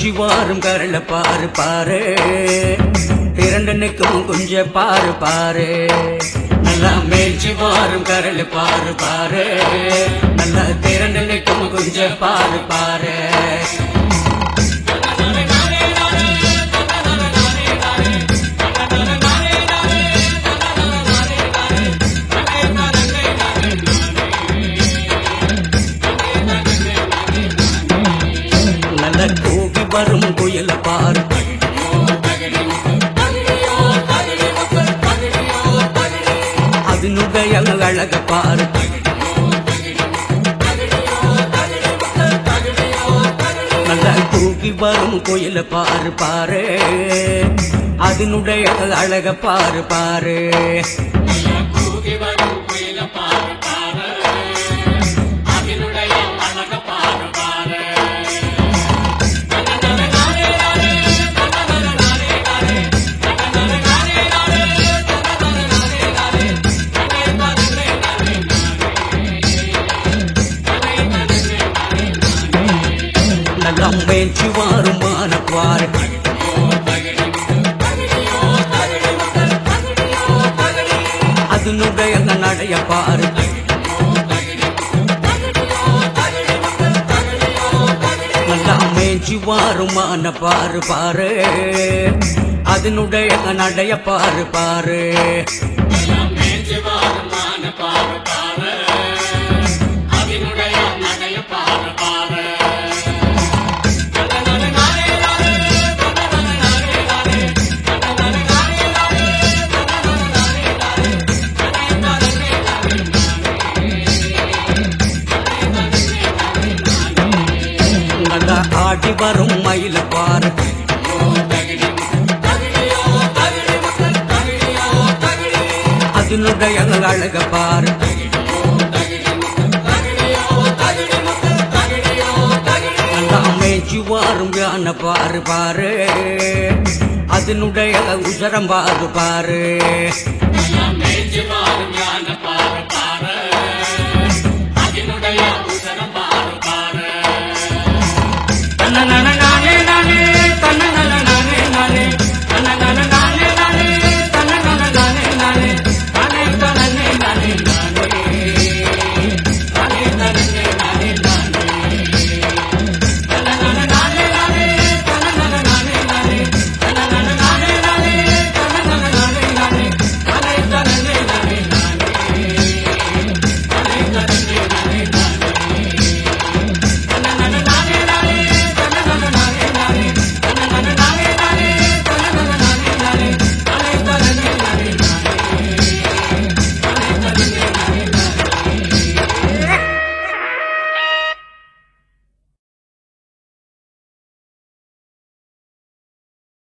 மேய்ச்சி வாரும் கரல பாரு பாரு இரண்டு நிற்கும் கொஞ்ச பாரு பாரு நல்லா மேய்ச்சி வாரும் கரல பாரு பாரு நல்லா திரண்டு நிற்கும் கொஞ்ச பாரு பாரு நல்ல கூவி வரும் குயில பாரு அதனுடைய அழக பாரு நல்ல கூவி வரும் குயில பாரு பாரு அதனுடைய அழக பாரு பாரு கூகி வரும் குயில பாரு பாரு அதனுடைய அழக பாரு பாரு நல்லா மேய்ச்சி வாரும் மான பாரு அதனுடைய நடைய பாரு நல்லா மேய்ச்சி வாரும் மான பாரு பாரு அதனுடைய நடைய பாரு பாரு மேய்ச்சி வாருமான பாரு பாரு அதனுடைய நடைய பாரு பாரு நல்லா ஆடி வரும் மயில பாரு அதனுடைய அழக பாரு நல்லா மேய்ச்சி வாரும் யானை பாரு பாரு அதனுடைய உசரம் பாரு பாரு மேய்ச்சி வாரும்